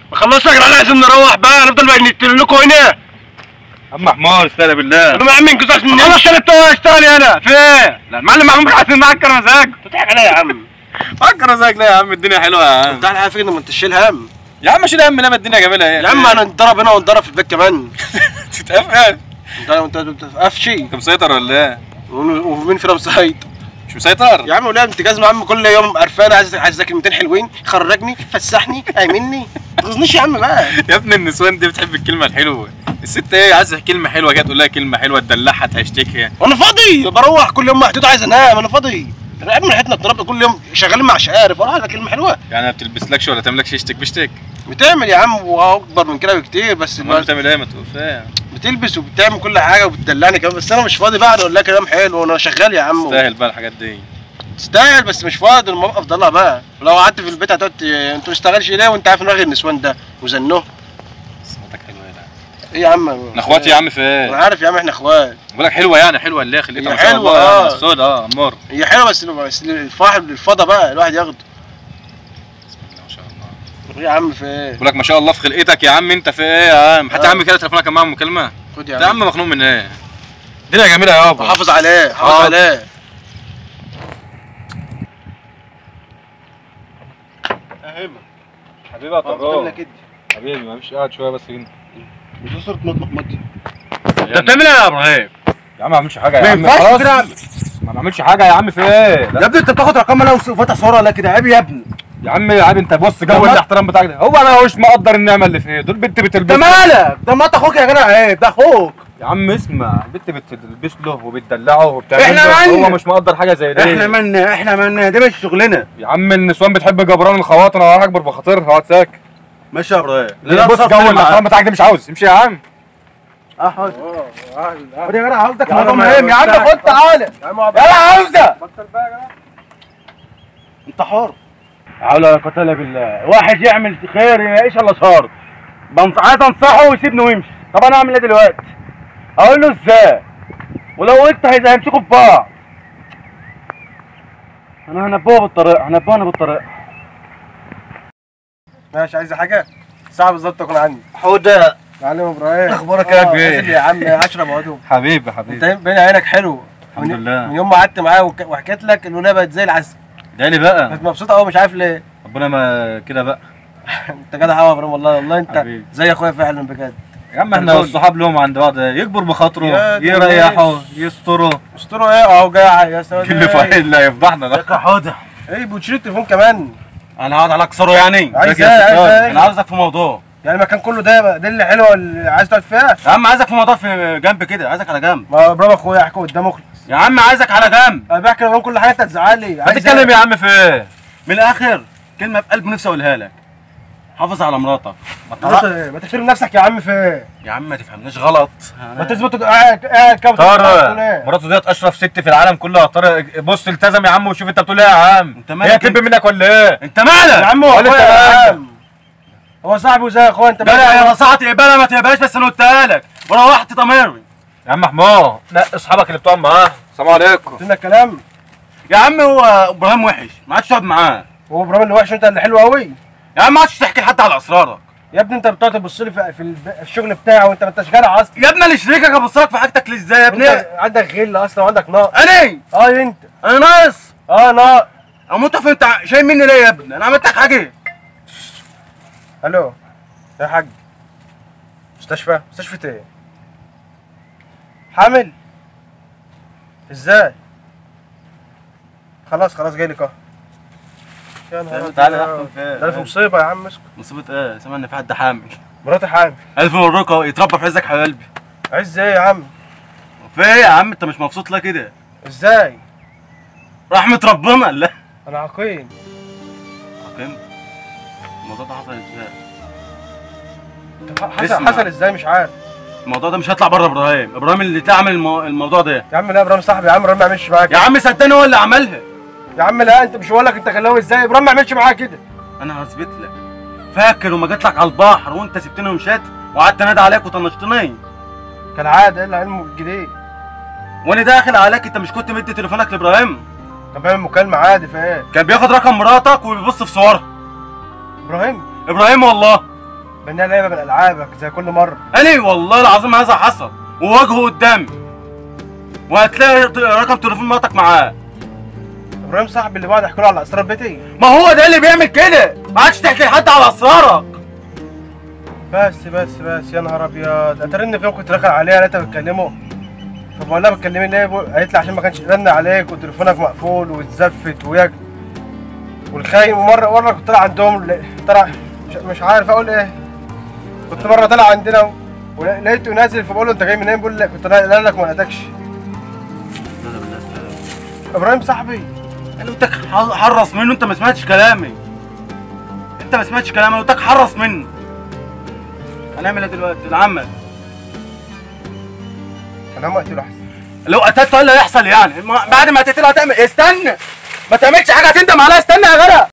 خلصنا يا جدعان عايزين نروح بقى نفضل بقى نقتل لكم هنا اما حمار استهلا بالله طب يا عم انجز عشان خلاص انا بتوع اشتغل انا في ايه؟ لا المعلم محمود عايزين معكر مزاج بتضحك عليا يا عم معكر مزاج لا يا عم الدنيا حلوه يا عم انت على فكره ما انت تشيل هم يا عم شيل هم لما الدنيا جميله ايه يا عم انا نضرب هنا ونضرب في البيت كمان تتقفل انت انت انت في قفشي انت مسيطر ولا ايه؟ ومين فينا مسيط مش مسيطر؟ يا عم ولا انت جزمه يا عم كل يوم قرفان عايز عايز اذاكر كلمتين حلوين خرجني فسحني ايمني ما تغزنيش يا عم بقى يا ابني النسوان دي بتحب الكلمه الحلوه الست ايه عايزه كلمه حلوه كده تقول لها كلمه حلوه تدلعها تهشتكها وانا فاضي بروح كل يوم محدود عايز انام انا فاضي انا قبل حياتنا الضرب كل يوم شغالين مع شقارف وراح على كلمه حلوه يعني ما بتلبسلكش ولا تعملكش اشتك بشتك بتعمل يا عم واكبر من كده بكتير بس امال بتعمل ايه ما تقول فاهم بتلبس وبتعمل كل حاجه وبتدلعني كمان بس انا مش فاضي بقى اقول لها كلام حلو وانا شغال يا عم تستاهل بقى الحاجات دي تستاهل بس مش فاضي لما ابقى افضلها بقى ولو قعدت في البيت هتقعد ت- انت ما تشتغلش ليه وانت عارف ان غير النسوان ده وزنوه صوتك حلوه يا ده ايه يا عم احنا اخواتي يا عم في انا ايه؟ عارف يا عم احنا اخوات بقول لك حلوه يعني حلوه اللي هي خليتها هي ما شاء حلوة، الله آه. يعني السود اه امور هي حلوه بس بس الفرح الفضا بقى الواحد ياخده بسم الله ما شاء الله ايه يا عم في ايه بقول لك ما شاء الله في خلقتك يا عم انت في ايه يا عم حتى آه. يا عم كده تليفونك كان معاهم مكالمه خد انت يا عم مخنوق من ايه؟ الدنيا جميله يابا حافظ عليه حافظ آه. عليه اهمك حبيبي يا طراد. كده حبيبي معلش قاعد شويه بس هنا دي صورة مطمط انت بتعمل ايه يا ابراهيم؟ يا عم ما بعملش حاجه يا ما عم ينفعش خلاص. كده. ما بعملش حاجه يا عم في ايه؟ لا. يا ابني انت بتاخد رقم انا وفاتح صوره لا كده عيب يا ابني يا عم يا عم انت بص جو ما- الاحترام بتاعك ده هو انا مش مقدر النعمه اللي في ايه دول بنت بتلبس ده مالك ده ما اخوك يا جدع عيب ده اخوك يا عم اسمع البنت بتلبس له وبتدلعه وبتعمل احنا له، مالنا؟ هو مش مقدر حاجه زي دي احنا مالنا احنا مالنا ده مش شغلنا يا عم النسوان بتحب جبران الخواطر انا رايح اكبر بخاطرها هقعد ساكت ماشي يا ابراهيم بص جو الاحترام بتاعك ده مش عاوز امشي يا عم اه حاضر خد يا جدع عاوزك يا موضوع عم مهم يا عم بتاعك. خد تعالى يلا عاوزك انت حر حول ولا قوة الا بالله واحد يعمل خير يعيش الا صار بنص... عايز انصحه ويسيبني ويمشي طب انا اعمل ايه دلوقتي اقول له ازاي ولو قلت هيز- هيمسكوا في بعض انا هنبهه بالطريقه هنبهه انا بالطريقه ماشي عايز حاجه ساعه بالظبط تكون عندي حوده معلم ابراهيم أخبارك يا آه، كبير؟ عايز يا عم 10 موادهم حبيبي انت حبيبي باين عينك حلو الحمد من- لله. من يوم ما قعدت معاه وك- وحكيت لك الولايه بقت زي العسل ده لي بقى كانت مبسوطه قوي مش عارف ليه ربنا ما كده بقى انت جدع قوي يا ابراهيم والله والله انت حبيبي. زي اخويا فعلا بجد يا عم احنا كنترول. الصحاب لهم عند بعض يكبر بخاطره يا يريحوا يستروا استروا ايه اهو جاي يا سواد اللي فايد اللي هيفضحنا ده يا حوده ايه بتشيل التليفون كمان انا هقعد على اكسره يعني عايز ازيك يا ايه عايز ستار؟ ايه انا عاوزك في موضوع يعني المكان كله ده ده اللي حلوه اللي عايز تقعد فيها يا عم عايزك في موضوع في جنب كده عايزك على جنب ما هو ابراهيم اخويا احكي قدام مخلص يا عم عايزك على جنب انا بحكي لابراهيم كل حاجه انت تزعل لي عايز هتتكلم ايه؟ يا عم في ايه من الاخر كلمه في قلب نفسي اقولها لك حافظ على مراتك ما انت تطلع ايه؟ ما تحترم نفسك يا عم في ايه؟ يا عم ما تفهمنيش غلط ما تثبت قاعد قاعد كام طارق بتقول ايه؟ مراته ديت اشرف ست في العالم كله يا طارق بص التزم يا عم وشوف انت بتقول ايه يا عم انت مالك هي انت؟ تب منك ولا ايه انت مالك يا عم هو ولا اخويا انت يا مالك؟ عم هو صاحبي وزي اخويا انت لا لا مالك؟ يا نصيحتي تقبلها ما تقبلهاش بس انا قلتها لك وروحت ضميري يا عم حمار لا اصحابك اللي بتقعد معاه السلام عليكم قلت لنا الكلام يا عم هو ابراهيم وحش ما عادش تقعد معاه هو ابراهيم اللي وحش وانت اللي حلو قوي يا عم ما عادش تحكي لحد على اسرارك يا ابني انت بتقعد تبص لي في في الب- الشغل بتاعي وانت ما انتش جدع اصلا يا ابني اللي شريكك ابص لك في حاجتك ليه ازاي يا ابني انت عندك غل اصلا وعندك نقص انا اه انت انا ناقص اه لا اموت في انت شايل مني ليه يا ابني انا عملت لك حاجه الو يا حاج مستشفى مستشفى ايه حامل ازاي خلاص خلاص جاي لك اهو يا نهار تعالى أبيض. نحكم في- ده انا في مصيبه يا عم اسكت مصيبه ايه سمع ان في حد حامل مراتي حامل الف مبروك اهو يتربى في عزك يا قلبي عز ايه يا عم في ايه يا عم انت مش مبسوط ليه كده ازاي رحمه ربنا لا انا عقيم حكيم الموضوع ده حصل ازاي طب حصل اسمع. حصل ازاي مش عارف الموضوع ده مش هيطلع بره ابراهيم ابراهيم اللي تعمل المو... الموضوع ده يا عم لا ابراهيم صاحبي يا عم ابراهيم ما يعملش معاك يا عم صدقني هو اللي عملها يا عم لا انت مش بقول لك انت غلاوي ازاي ابراهيم ما يعملش معاك كده انا هثبت لك فاكر وما جيت لك على البحر وانت سبتني ومشيت وقعدت انادي عليك وطنشتني كالعاده ايه اللي علمه الجديد وانا داخل عليك انت مش كنت مدي تليفونك لابراهيم كان بيعمل مكالمه عادي في ايه كان بياخد رقم مراتك وبيبص في صورها ابراهيم ابراهيم والله بنيها لعبه من العابك زي كل مره انا والله العظيم هذا حصل وواجهه قدامي وهتلاقي ط- رقم تليفون مراتك معاه ابراهيم صاحبي اللي بعد يحكوا له على اسرار بيتي ما هو ده اللي بيعمل كده ما عادش تحكي لحد على اسرارك بس بس بس يا نهار ابيض اترن فيهم كنت داخل عليها لقيتها بتكلمه فبقول لها بتكلمي ليه بقول- قالت لي عشان ما كانش رن عليك وتليفونك مقفول واتزفت وياك والخاين ومره مره كنت طالع عندهم ل- طلع مش, مش عارف اقول ايه كنت مره طالع عندنا ولقيته نازل فبقول له انت جاي منين بيقول لي كنت نازل لك ما لقيتكش ابراهيم صاحبي انا قلت لك ح- حرص منه انت ما سمعتش كلامي انت ما سمعتش كلامي انا قلت لك حرص منه هنعمل ايه دلوقتي العمل انا هم قتلوا احسن لو قتلته ايه اللي هيحصل يعني ما- بعد ما تقتله هتعمل استنى ما تعملش حاجه هتندم عليها استنى يا غلا